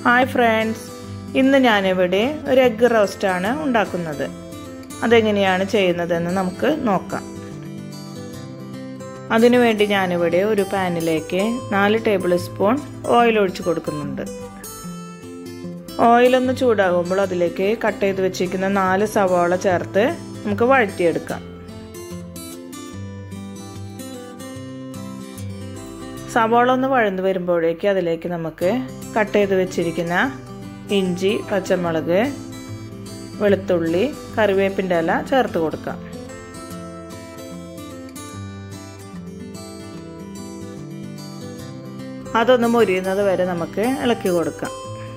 hi friends ഇന്ന് ഞാനിവിടെ ഒരു എഗ്ഗ് റോസ്റ്റാണ് ഉണ്ടാക്കുന്നത് അതെങ്ങനെയാണ് ചെയ്യുന്നതെന്ന് നമുക്ക് നോക്കാം അതിനുവേണ്ടി ഞാനിവിടെ ഒരു പാനിലേക്ക് നാല് ടേബിൾ സ്പൂൺ ഓയിൽ ഒഴിച്ചു കൊടുക്കുന്നുണ്ട് ഓയിലൊന്ന് ചൂടാകുമ്പോൾ അതിലേക്ക് കട്ട് ചെയ്ത് വെച്ചിരിക്കുന്ന നാല് സവാള ചേർത്ത് നമുക്ക് വഴറ്റിയെടുക്കാം സവാള ഒന്ന് വഴന്നു വരുമ്പോഴേക്ക് അതിലേക്ക് നമുക്ക് കട്ട് ചെയ്ത് വെച്ചിരിക്കുന്ന ഇഞ്ചി പച്ചമുളക് വെളുത്തുള്ളി കറിവേപ്പിൻ്റെ ഇല ചേർത്ത് കൊടുക്കാം അതൊന്ന് മൊരിയുന്നത് വരെ നമുക്ക് ഇളക്കി കൊടുക്കാം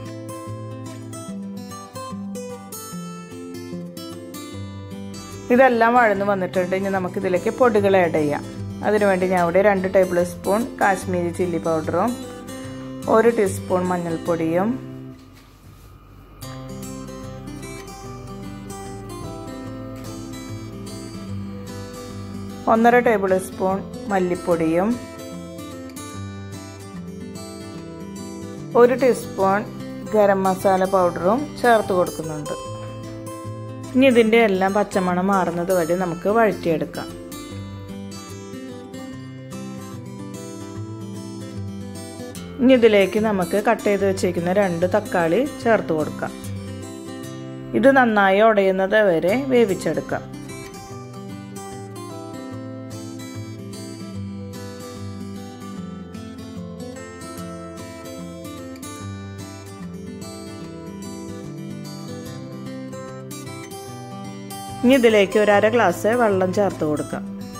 ഇതെല്ലാം വഴന്ന് വന്നിട്ടുണ്ട് ഇനി നമുക്ക് ഇതിലേക്ക് പൊടികൾ ആഡ് ചെയ്യാം അതിനുവേണ്ടി ഞാൻ ഇവിടെ രണ്ട് ടേബിൾ സ്പൂൺ കാശ്മീരി ചില്ലി പൗഡറും ഒരു ടീസ്പൂൺ മഞ്ഞൾപ്പൊടിയും ഒന്നര ടേബിൾ സ്പൂൺ മല്ലിപ്പൊടിയും ഒരു ടീസ്പൂൺ ഗരം മസാല പൗഡറും ചേർത്ത് കൊടുക്കുന്നുണ്ട് ഇനി ഇതിൻ്റെ എല്ലാം പച്ചമണം മാറുന്നത് വരെ നമുക്ക് വഴറ്റിയെടുക്കാം ഇനി ഇതിലേക്ക് നമുക്ക് കട്ട് ചെയ്ത് വെച്ചിരിക്കുന്ന രണ്ട് തക്കാളി ചേർത്ത് കൊടുക്കാം ഇത് നന്നായി ഉടയുന്നത് വരെ വേവിച്ചെടുക്കാം ഇനി ഇതിലേക്ക് ഒരു അര ഗ്ലാസ് വെള്ളം ചേർത്ത് കൊടുക്കാം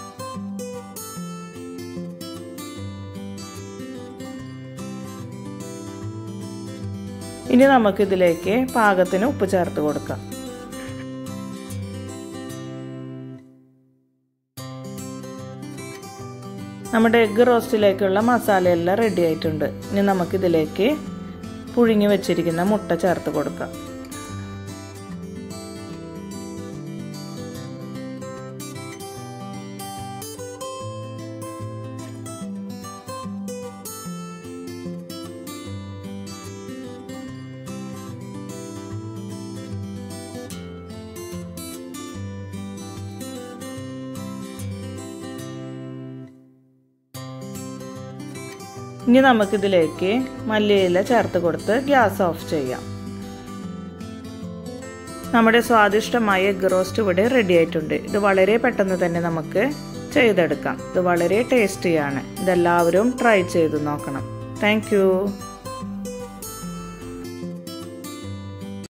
ഇനി നമുക്ക് ഇതിലേക്ക് പാകത്തിന് ഉപ്പ് ചേർത്ത് കൊടുക്കാം നമ്മുടെ എഗ്ഗ് റോസ്റ്റിലേക്കുള്ള മസാലയെല്ലാം റെഡി ആയിട്ടുണ്ട് ഇനി നമുക്കിതിലേക്ക് പുഴുങ്ങി വെച്ചിരിക്കുന്ന മുട്ട ചേർത്ത് കൊടുക്കാം ഇനി നമുക്കിതിലേക്ക് മല്ലിയില ചേർത്ത് കൊടുത്ത് ഗ്യാസ് ഓഫ് ചെയ്യാം നമ്മുടെ സ്വാദിഷ്ടമായ എഗ് റോസ്റ്റ് ഇവിടെ റെഡി ആയിട്ടുണ്ട് ഇത് വളരെ പെട്ടെന്ന് തന്നെ നമുക്ക് ചെയ്തെടുക്കാം ഇത് വളരെ ടേസ്റ്റിയാണ് ഇതെല്ലാവരും ട്രൈ ചെയ്ത് നോക്കണം താങ്ക്